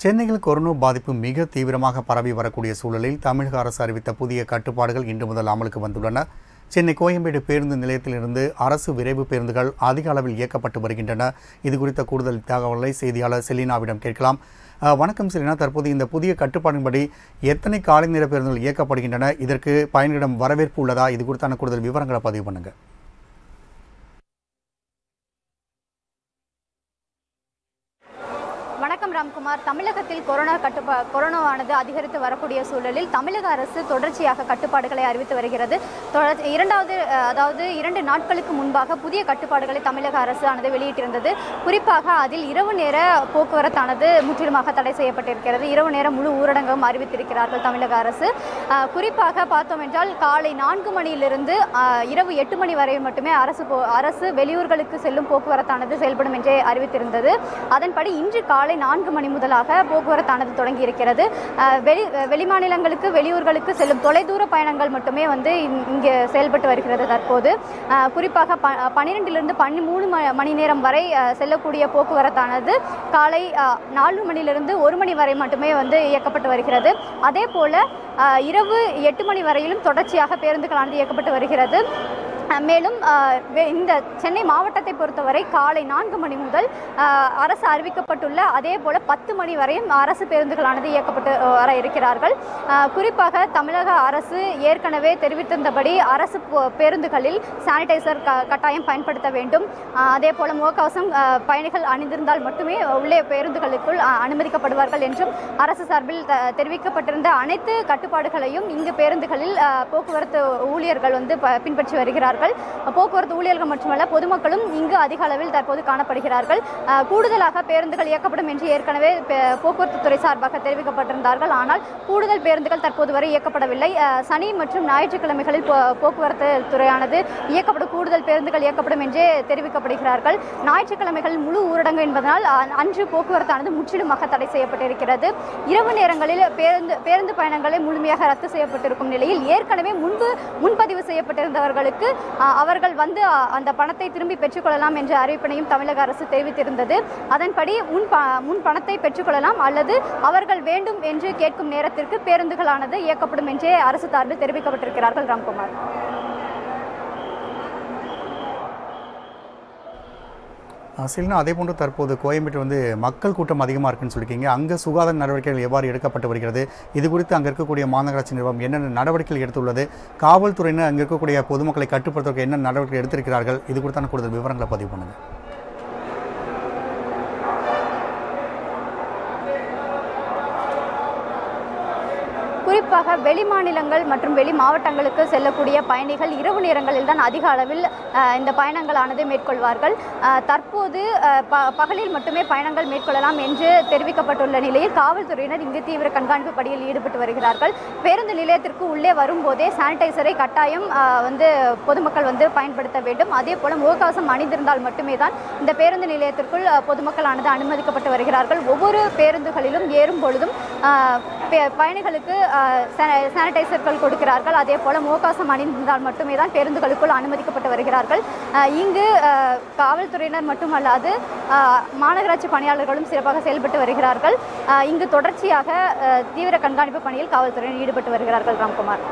சென்னையில் கொரோனா பாதிப்பு மிக தீவிரமாக பரவி வரக்கூடிய சூழலில் தமிழக அரசு அறிவித்த புதிய கட்டுப்பாடுகள் இன்று முதல் அமலுக்கு வந்துள்ளன சென்னை கோயம்பேடு பேருந்து நிலையத்திலிருந்து அரசு விரைவு பேருந்துகள் அதிக அளவில் இயக்கப்பட்டு வருகின்றன இது குறித்த கூடுதல் தகவலை செய்தியாளர் செலினாவிடம் கேட்கலாம் அஹ், வணக்கம் செலினா தற்போது இந்த புதிய கட்டுப்பாடின்படி எத்தனை காலை நேர பேருந்துகள் இயக்கப்படுகின்றன இதற்கு பயணிகளிடம் வரவேற்பு உள்ளதா இது குறித்தான கூடுதல் விவரங்களை பதிவு பண்ணுங்க வணக்கம் ராம்குமார் தமிழகத்தில் கொரோனா கட்டுப்பா கொரோனாவானது அதிகரித்து வரக்கூடிய சூழலில் தமிழக அரசு தொடர்ச்சியாக கட்டுப்பாடுகளை அறிவித்து வருகிறது தொடர் இரண்டாவது அஹ், அதாவது இரண்டு நாட்களுக்கு முன்பாக புதிய கட்டுப்பாடுகளை தமிழக அரசு ஆனது வெளியிட்டிருந்தது குறிப்பாக அதில் இரவு நேர போக்குவரத்தானது முற்றிலுமாக தடை செய்யப்பட்டிருக்கிறது இரவு நேர முழு ஊரடங்கும் அறிவித்திருக்கிறார்கள் தமிழக அரசு அஹ், குறிப்பாக பார்த்தோம் என்றால் காலை நான்கு மணியிலிருந்து அஹ், இரவு எட்டு மணி வரை மட்டுமே அரசு போ- அரசு வெளியூர்களுக்கு செல்லும் போக்குவரத்தானது செயல்படும் என்றே அறிவித்திருந்தது அதன்படி இன்று காலை நான்கு மணி முதலாக போக்குவரத்தானது தொடங்கி இருக்கிறது அஹ், வெளி வெளிமாநிலங்களுக்கு வெளியூர்களுக்கு செல்லும் தொலைதூர பயணங்கள் மட்டுமே வந்து இங்- இங்கே செயல்பட்டு வருகிறது தற்போது அஹ், குறிப்பாக ப பன்னிரெண்டிலிருந்து பன்னிமூணு ம மணி நேரம் வரை அஹ், செல்லக்கூடிய போக்குவரத்தானது காலை அஹ், நாலு மணிலிருந்து ஒரு மணி வரை மட்டுமே வந்து இயக்கப்பட்டு வருகிறது அதே போல அஹ், இரவு எட்டு மணி வரையிலும் தொடர்ச்சியாக பேருந்துகளானது இயக்கப்பட்டு வருகிறது அஹ், மேலும் அஹ், வெ- இந்த சென்னை மாவட்டத்தை பொறுத்தவரை காலை நான்கு மணி முதல் அஹ், அரசு அறிவிக்கப்பட்டுள்ள அதே போல பத்து மணி வரையும் அரசு பேருந்துகளானது இயக்கப்பட்டு அஹ், வர இருக்கிறார்கள் அஹ், குறிப்பாக தமிழக அரசு ஏற்கனவே தெரிவித்திருந்தபடி அரசு போ- பேருந்துகளில் சானிடைசர் க கட்டாயம் பயன்படுத்த வேண்டும் அஹ், அதே போல முகக்கவசம் அஹ், பயணிகள் அணிந்திருந்தால் மட்டுமே உள்ளே பேருந்துகளுக்குள் அஹ், அனுமதிக்கப்படுவார்கள் என்றும் அரசு சார்பில் த- தெரிவிக்கப்பட்டிருந்த அனைத்து கட்டுப்பாடுகளையும் இங்கு பேருந்துகளில் அஹ், போக்குவரத்து ஊழியர்கள் வந்து ப- பின்பற்றி வருகிறார்கள் போக்குவரத்து ஊழியர்கள் மட்டுமல்ல பொதுமக்களும் இங்கு அதிக அளவில் தற்போது காணப்படுகிறார்கள் அஹ், கூடுதலாக பேருந்துகள் இயக்கப்படும் என்று ஏற்கனவே பே- போக்குவரத்து துறை சார்பாக தெரிவிக்கப்பட்டிருந்தார்கள் ஆனால் கூடுதல் பேருந்துகள் தற்போது வரை இயக்கப்படவில்லை அஹ், சனி மற்றும் ஞாயிற்றுக்கிழமைகளில் போ- போக்குவரத்து துறையானது இயக்கப்படும் கூடுதல் பேருந்துகள் இயக்கப்படும் என்றே தெரிவிக்கப்படுகிறார்கள் ஞாயிற்றுக்கிழமைகளில் முழு ஊரடங்கு என்பதனால் அ- அன்று போக்குவரத்தானது முற்றிலுமாக தடை செய்யப்பட்டிருக்கிறது இரவு நேரங்களில் பேருந்து பேருந்து பயணங்களை முழுமையாக ரத்து செய்யப்பட்டிருக்கும் நிலையில் ஏற்கனவே முன்பு முன்பதிவு செய்யப்பட்டிருந்தவர்களுக்கு அ, அவர்கள் வந்து அ, அந்த பணத்தை திரும்பி பெற்றுக்கொள்ளலாம் என்ற அறிவிப்பினையும் தமிழக அரசு தெரிவித்திருந்தது அதன்படி முன் ப முன் பணத்தை பெற்றுக்கொள்ளலாம் அல்லது அவர்கள் வேண்டும் என்று கேட்கும் நேரத்திற்கு பேருந்துகளானது இயக்கப்படும் என்றே அரசு சார்பில் தெரிவிக்கப்பட்டிருக்கிறார்கள் ராம்குமார் அஹ், செலினா அதே போன்று தற்போது கோயம்பேடு வந்து மக்கள் கூட்டம் அதிகமாக இருக்குன்னு சொல்லியிருக்கீங்க அங்கே சுகாதார நடவடிக்கைகள் எவ்வாறு எடுக்கப்பட்டு வருகிறது இது குறித்து அங்கே இருக்கக்கூடிய மாநகராட்சி நிர்வாகம் என்னென்ன நடவடிக்கைகள் எடுத்துள்ளது காவல்துறையினர் அங்கே இருக்கக்கூடிய பொதுமக்களை கட்டுப்படுத்துவதற்கு என்ன நடவடிக்கை எடுத்திருக்கிறார்கள் இது குறித்தான கூடுதல் விவரங்களை பதிவு பண்ணுங்கள் குறிப்பாக வெளி மாநிலங்கள் மற்றும் வெளி மாவட்டங்களுக்கு செல்லக்கூடிய பயணிகள் இரவு நேரங்களில் தான் அதிக அளவில் அஹ், இந்த பயணங்களானது மேற்கொள்வார்கள் அஹ், தற்போது அஹ், ப பகலில் மட்டுமே பயணங்கள் மேற்கொள்ளலாம் என்று தெரிவிக்கப்பட்டுள்ள நிலையில் காவல்துறையினர் இங்கு தீவிர கண்காணிப்பு பணியில் ஈடுபட்டு வருகிறார்கள் பேருந்து நிலையத்திற்கு உள்ளே வரும்போதே சானிடைசரை கட்டாயம் அஹ், வந்து பொதுமக்கள் வந்து பயன்படுத்த வேண்டும் அதே போல முகக்கவசம் அணிந்திருந்தால் மட்டுமே தான் இந்த பேருந்து நிலையத்திற்குள் அஹ், பொதுமக்களானது அனுமதிக்கப்பட்டு வருகிறார்கள் ஒவ்வொரு பேருந்துகளிலும் ஏறும் பொழுதும் அஹ், பே- பயணிகளுக்கு அஹ், சானி- சானிடைசர்கள் கொடுக்கிறார்கள் அதே போல முகக்கவசம் அணிந்திருந்தால் மட்டுமே தான் பேருந்துகளுக்குள் அனுமதிக்கப்பட்டு வருகிறார்கள் அஹ், இங்கு அஹ், காவல்துறையினர் மட்டுமல்லாது அஹ், மாநகராட்சி பணியாளர்களும் சிறப்பாக செயல்பட்டு வருகிறார்கள் அஹ், இங்கு தொடர்ச்சியாக அஹ், தீவிர கண்காணிப்பு பணியில் காவல்துறையினர் ஈடுபட்டு வருகிறார்கள் ராம்குமார்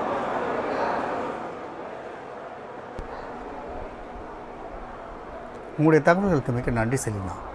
உங்களுடைய தகவல்களுக்கு மிக்க நன்றி செலினா